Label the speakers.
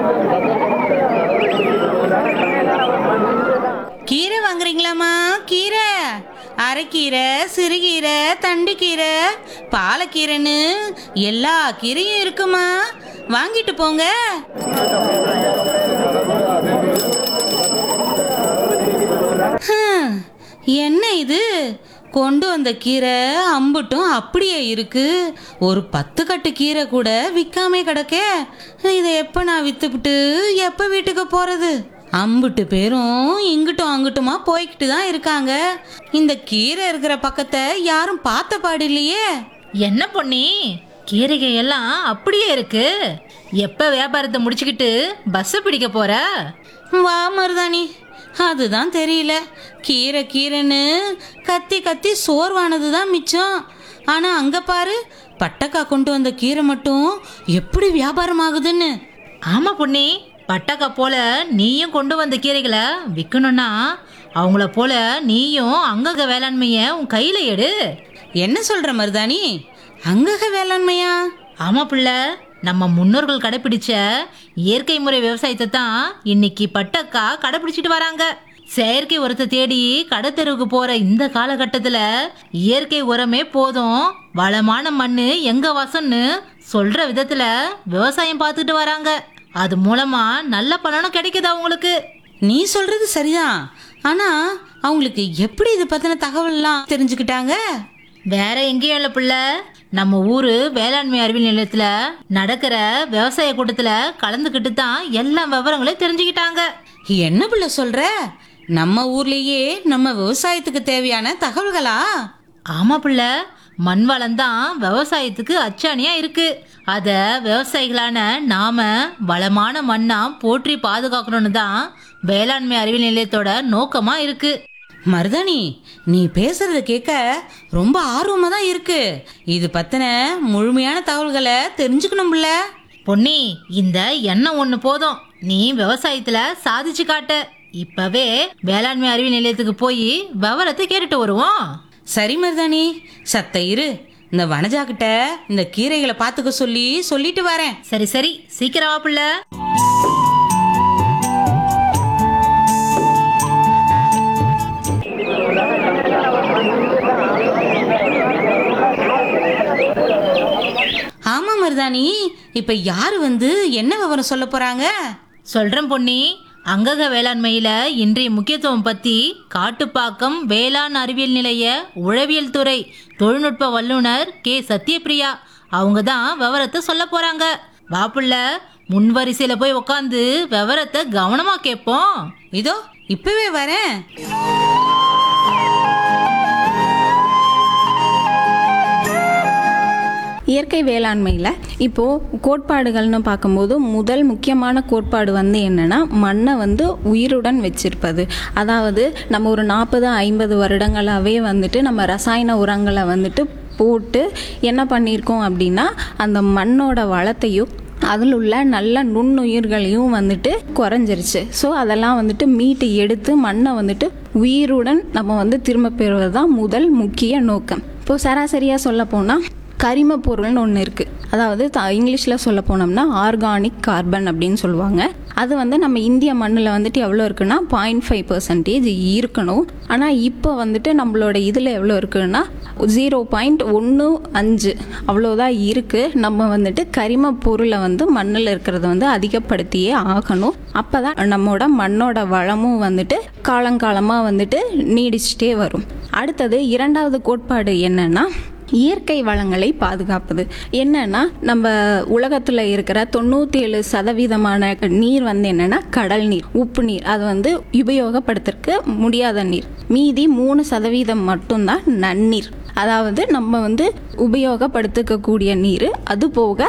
Speaker 1: கீரை வாங்குறீங்களாம்மா கீரை அரைக்கீரை சிறுகீரை தண்டுக்கீரை பாலக்கீரைன்னு எல்லா கீரையும் இருக்குமா வாங்கிட்டு போங்க ஹம், என்ன இது கொண்டு வந்த கீரை அம்புட்டும் அப்படியே இருக்கு ஒரு பத்து கட்டு கீரை கூட விற்காமே கிடக்கே இதை எப்போ நான் வித்துப்புட்டு எப்போ வீட்டுக்கு போகிறது அம்புட்டு பேரும் இங்கிட்டும் அங்கிட்டுமா போய்கிட்டு தான் இருக்காங்க இந்த கீரை இருக்கிற பக்கத்தை யாரும் பார்த்த பாடு இல்லையே
Speaker 2: என்ன பொண்ணி கீரைகள் எல்லாம் அப்படியே இருக்கு எப்ப வியாபாரத்தை முடிச்சுக்கிட்டு பஸ் பிடிக்க போற
Speaker 1: வா மருதாணி அதுதான் தெரியல கீரை கீரைன்னு கத்தி கத்தி சோர்வானது தான் மிச்சம் ஆனால் அங்கே பாரு பட்டக்கா கொண்டு வந்த கீரை மட்டும் எப்படி வியாபாரம் ஆகுதுன்னு
Speaker 2: ஆமா பொண்ணி பட்டக்கா போல நீயும் கொண்டு வந்த கீரைகளை விற்கணும்னா அவங்கள போல நீயும் அங்கக வேளாண்மைய உன் கையில எடு
Speaker 1: என்ன சொல்கிற மருதாணி அங்கக வேளாண்மையா
Speaker 2: ஆமா பிள்ளை நம்ம முன்னோர்கள் கடைபிடிச்ச இயற்கை முறை விவசாயத்தை தான் இன்னைக்கு பட்டக்கா கடைபிடிச்சிட்டு வராங்க செயற்கை உரத்தை தேடி கடத்தெருவுக்கு போற இந்த காலகட்டத்துல இயற்கை உரமே போதும் வளமான மண்ணு எங்க வாசம்னு சொல்ற விதத்துல விவசாயம் பார்த்துட்டு வராங்க அது மூலமா நல்ல பலனும் கிடைக்குது அவங்களுக்கு
Speaker 1: நீ சொல்கிறது சரிதான் ஆனால் அவங்களுக்கு எப்படி இது பற்றின தகவல்லாம் தெரிஞ்சுக்கிட்டாங்க
Speaker 2: வேற எங்கேயும் இல்லை பிள்ளை நம்ம ஊரு வேளாண்மை அறிவியல் நிலையத்துல நடக்கிற விவசாய கூட்டத்துல கலந்துக்கிட்டு தான் எல்லா விவரங்களையும் தெரிஞ்சுக்கிட்டாங்க
Speaker 1: என்ன பிள்ளை சொல்கிற நம்ம ஊர்லேயே நம்ம விவசாயத்துக்கு தேவையான தகவல்களா
Speaker 2: ஆமா பிள்ளை மண் வளம் தான் விவசாயத்துக்கு அச்சாணியா இருக்கு அத விவசாயிகளான நாம வளமான மண்ணா போற்றி பாதுகாக்கணும்னு தான் வேளாண்மை அறிவியல் நிலையத்தோட நோக்கமா இருக்கு
Speaker 1: மருதாணி நீ பேசுறத கேட்க ரொம்ப ஆர்வமாக தான் இருக்கு இது பத்தின முழுமையான தகவல்களை தெரிஞ்சுக்கணும்ல
Speaker 2: பொன்னி இந்த எண்ணம் ஒண்ணு போதும் நீ விவசாயத்துல சாதிச்சு காட்ட இப்பவே வேளாண்மை அறிவியல் நிலையத்துக்கு போய் விவரத்தை கேட்டுட்டு வருவோம்
Speaker 1: சரி மருதாணி சத்த இரு இந்த வனஜா கிட்ட இந்த கீரைகளை பார்த்துக்க சொல்லி சொல்லிட்டு வரேன்
Speaker 2: சரி சரி சீக்கிரம் வா பிள்ளை
Speaker 1: ஆமா மருதாணி இப்ப யாரு வந்து என்ன விவரம் சொல்ல போறாங்க
Speaker 2: சொல்றேன் பொன்னி அங்கக வேளாண்மையில இன்றைய முக்கியத்துவம் பத்தி காட்டுப்பாக்கம் வேளாண் அறிவியல் நிலைய உழவியல் துறை தொழில்நுட்ப வல்லுனர் கே சத்யபிரியா அவங்க தான் விவரத்தை சொல்ல போறாங்க வாப்புள்ள முன் வரிசையில போய் உக்காந்து விவரத்தை கவனமா கேட்போம்
Speaker 1: இதோ இப்பவே வரேன்
Speaker 3: இயற்கை வேளாண்மையில் இப்போது கோட்பாடுகள்னு பார்க்கும்போது முதல் முக்கியமான கோட்பாடு வந்து என்னென்னா மண்ணை வந்து உயிருடன் வச்சிருப்பது அதாவது நம்ம ஒரு நாற்பது ஐம்பது வருடங்களாகவே வந்துட்டு நம்ம ரசாயன உரங்களை வந்துட்டு போட்டு என்ன பண்ணியிருக்கோம் அப்படின்னா அந்த மண்ணோட வளத்தையும் அதில் உள்ள நல்ல நுண்ணுயிர்களையும் வந்துட்டு குறைஞ்சிருச்சு ஸோ அதெல்லாம் வந்துட்டு மீட்டு எடுத்து மண்ணை வந்துட்டு உயிருடன் நம்ம வந்து திரும்ப பெறுவது தான் முதல் முக்கிய நோக்கம் இப்போது சராசரியாக சொல்ல போனால் கரிம பொருள்னு ஒன்று இருக்குது அதாவது த இங்கிலீஷில் சொல்ல போனோம்னா ஆர்கானிக் கார்பன் அப்படின்னு சொல்லுவாங்க அது வந்து நம்ம இந்திய மண்ணில் வந்துட்டு எவ்வளோ இருக்குன்னா பாயிண்ட் ஃபைவ் பர்சன்டேஜ் இருக்கணும் ஆனால் இப்போ வந்துட்டு நம்மளோட இதில் எவ்வளோ இருக்குன்னா ஜீரோ பாயிண்ட் ஒன்று அஞ்சு அவ்வளோதான் இருக்குது நம்ம வந்துட்டு கரிம பொருளை வந்து மண்ணில் இருக்கிறத வந்து அதிகப்படுத்தியே ஆகணும் அப்போ தான் நம்மளோட மண்ணோட வளமும் வந்துட்டு காலங்காலமாக வந்துட்டு நீடிச்சிட்டே வரும் அடுத்தது இரண்டாவது கோட்பாடு என்னன்னா இயற்கை வளங்களை பாதுகாப்பது என்னன்னா நம்ம உலகத்தில் இருக்கிற தொண்ணூற்றி ஏழு சதவீதமான நீர் வந்து என்னன்னா கடல் நீர் உப்பு நீர் அது வந்து உபயோகப்படுத்துறதுக்கு முடியாத நீர் மீதி மூணு சதவீதம் மட்டும்தான் நன்னீர் அதாவது நம்ம வந்து உபயோகப்படுத்திக்கக்கூடிய நீர் அது போக